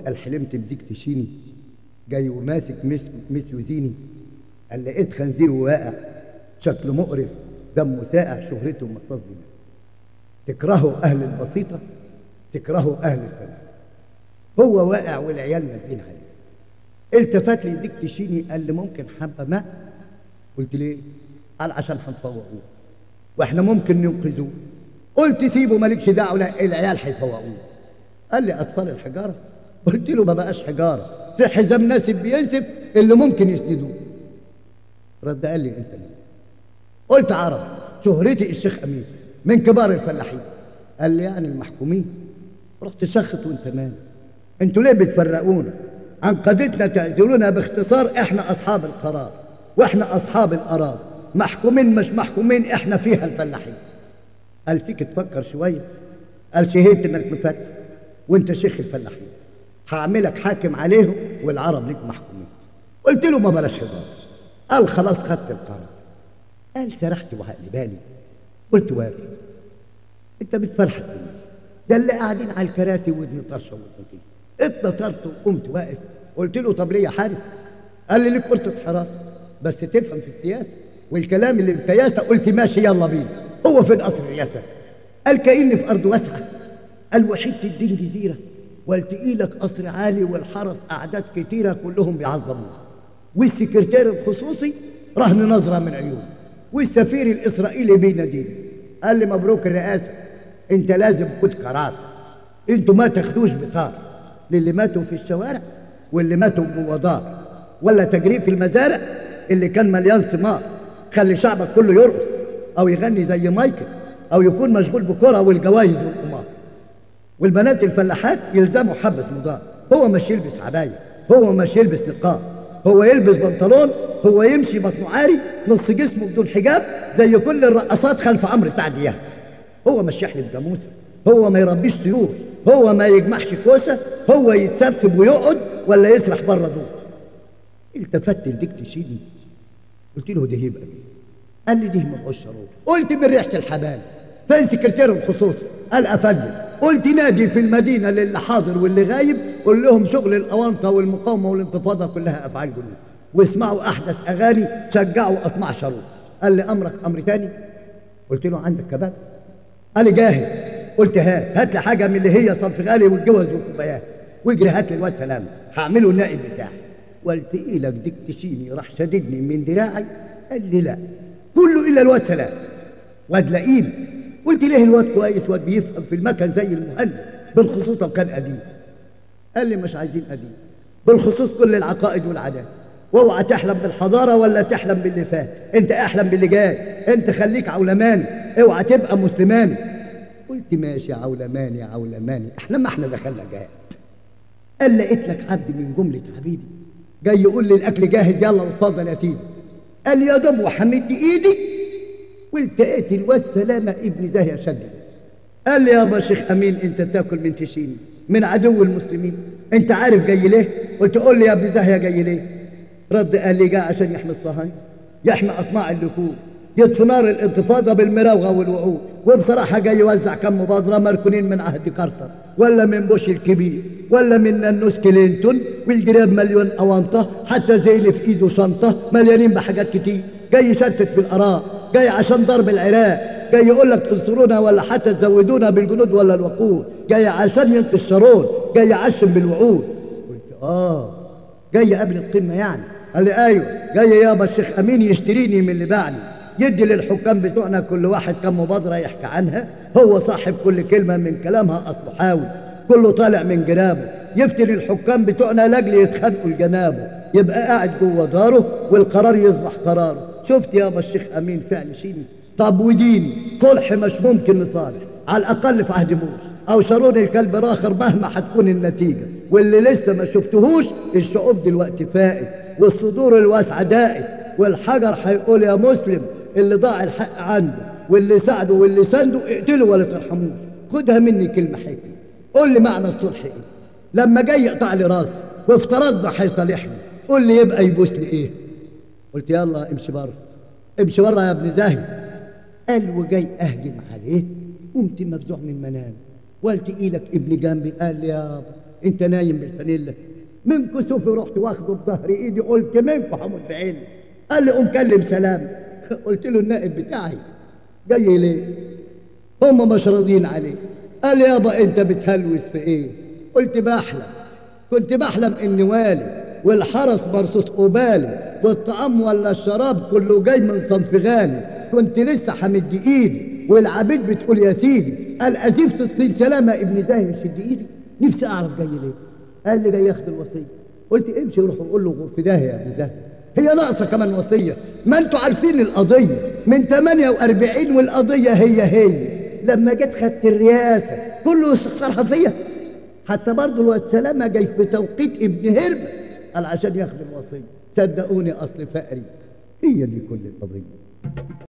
قال حلمت بديك تشيني جاي وماسك مس مس وزيني قال لقيت خنزير واقع شكله مقرف دمه ساقع شهرته مصاص دماء تكرهوا اهل البسيطه تكرهوا اهل السماء هو واقع والعيال نازلين عليه التفت لي ديك تشيني قال لي ممكن حبه ماء قلت ليه قال عشان هنفوقوه واحنا ممكن ننقذوه قلت سيبه مالكش دعوه لا العيال هيفوقوه قال لي اطفال الحجاره قلت له ما بقاش حجاره في حزام ناسب بينسف اللي ممكن يسندوه رد قال لي انت مين قلت عرب شهرتي الشيخ امين من كبار الفلاحين قال لي يعني المحكومين رحت سخط وانت مالك انتوا ليه بتفرقونا عن قضيتنا تعزلونا باختصار احنا اصحاب القرار واحنا اصحاب الاراضي محكومين مش محكومين احنا فيها الفلاحين قال فيك تفكر شويه قال شهدت انك مفتح وانت شيخ الفلاحين هعملك حاكم عليهم والعرب ليك محكومين قلت له ما بلاش هزار قال خلاص خدت القرار قال سرحت وعقلي بالي قلت وافي انت بتفلحس ليه ده اللي قاعدين على الكراسي ودني طرشه ودني اتنطرت وقمت واقف قلت له طب ليه يا حارس قال لي ليك قلت حراسه بس تفهم في السياسه والكلام اللي بتياسه قلت ماشي يلا بينا هو فين قصر الرئاسه قال كاني في ارض واسعه قال وحيدة الدين جزيره والتقي لك قصر عالي والحرس اعداد كتيره كلهم بيعظموه والسكرتير الخصوصي رهن نظره من عيون والسفير الاسرائيلي بيناديني قال لي مبروك الرئاسه انت لازم خد قرار انتوا ما تاخدوش بطار للي ماتوا في الشوارع واللي ماتوا جوه دار ولا تجريب في المزارع اللي كان مليان ثمار خلي شعبك كله يرقص او يغني زي مايكل او يكون مشغول بكره والجوايز والقمار والبنات الفلاحات يلزموا حبه مضاد هو مش يلبس عبايه هو مش يلبس نقاب هو يلبس بنطلون هو يمشي بطنه عاري نص جسمه بدون حجاب زي كل الرقصات خلف عمرو بتاع دياب هو مش يحلب جاموسه هو ما يربيش طيور هو ما يجمعش كوسه هو يتسبسب ويقعد ولا يسرح بره دور التفت لديك تشيني قلت له ده يبقى مين قال لي ده من الشروط قلت من ريحه الحبال فين سكرتير الخصوصي قال افندم قلت نادي في المدينه للي حاضر واللي غايب قول لهم شغل الاونطه والمقاومه والانتفاضه كلها افعال جنود واسمعوا احدث اغاني شجعوا اطماع شروط قال لي امرك امر تاني قلت له عندك كباب قال لي جاهز قلت هات هات لي حاجه من اللي هي صنف غالي والجوز والكوبايات واجري هات لي الواد سلام هعمله النائب بتاعي قلت ايه لك ديك تشيني راح شددني من دراعي قال لي لا كله الا الواد سلام واد لئيم قلت ليه الواد كويس واد بيفهم في المكن زي المهندس بالخصوص لو كان قديم قال لي مش عايزين قديم بالخصوص كل العقائد والعادات واوعى تحلم بالحضاره ولا تحلم باللي فات انت احلم باللي جاي انت خليك عولماني اوعى تبقى مسلماني قلت ماشي عولماني عولماني احنا ما احنا دخلنا جهاد قال لقيت لك عبد من جمله عبيدي جاي يقول لي الاكل جاهز يلا واتفضل يا سيدي قال لي يا دم وحمد ايدي والتقيت الواد سلامه ابن زاهيه شد قال لي يابا شيخ امين انت تاكل من تشيني من عدو المسلمين انت عارف جاي ليه قلت قول لي يا ابن زاهيه جاي ليه رد قال لي جاء عشان يحمي الصهاينه يحمي اطماع اللكود يطفي نار الانتفاضه بالمراوغه والوعود وبصراحه جاي يوزع كم مبادره مركونين من عهد كارتر ولا من بوش الكبير ولا من نانوس كلينتون والجراب مليون اونطه حتى زي اللي في ايده شنطه مليانين بحاجات كتير جاي يشتت في الاراء جاي عشان ضرب العراق جاي يقول لك تنصرونا ولا حتى تزودونا بالجنود ولا الوقود جاي عشان ينقذ شارون جاي يعشم بالوعود قلت اه جاي قبل القمه يعني قال لي ايوه جاي يابا الشيخ امين يشتريني من اللي باعني يدي للحكام بتوعنا كل واحد كم مبادره يحكي عنها هو صاحب كل كلمه من كلامها اصله حاوي كله طالع من جنابه يفتي للحكام بتوعنا لاجل يتخانقوا لجنابه يبقى قاعد جوه داره والقرار يصبح قراره شفت يابا الشيخ امين فعل شيني طب وديني صلح مش ممكن نصالح على الاقل في عهد موسى او شارون الكلب راخر مهما هتكون النتيجه واللي لسه ما شفتهوش الشعوب دلوقتي فائت والصدور الواسعه دائت والحجر هيقول يا مسلم اللي ضاع الحق عنده واللي ساعده واللي سنده اقتله ولا ترحموش خدها مني كلمه حكمه قول لي معنى الصلح ايه لما جاي يقطع لي راسي وافترضنا هيصالحني قول لي يبقى يبوس لي ايه قلت يلا امشي بره امشي بره يا ابن زاهي قال وجاي اهجم عليه قمت مفزوع من منام قلت ايلك ابن جنبي قال لي يابا انت نايم بالفانيلا من كسوفي رحت واخده بظهر ايدي قلت منكم هموت بعيني قال لي قوم كلم سلام قلت له النائب بتاعي جاي ليه هم مش راضيين عليه قال لي يابا انت بتهلوس في ايه قلت بحلم كنت بحلم اني والي والحرس مرصوص قبالي والطعام ولا الشراب كله جاي من صنف غالي كنت لسه حمد ايدي والعبيد بتقول يا سيدي قال ازفت الطين سلامه ابن زاهر شد ايدي نفسي اعرف جاي ليه قال لي جاي ياخد الوصيه قلت امشي روح وقول له غور في داهيه يا ابن زاهر هي ناقصه كمان وصيه ما انتوا عارفين القضيه من 48 والقضيه هي هي لما جيت خدت الرئاسه كله استخسرها فيا حتى برضه الواد سلامه جاي في توقيت ابن هرمه قال عشان ياخد الوصيه صدقوني اصل فقري هي دي كل القضيه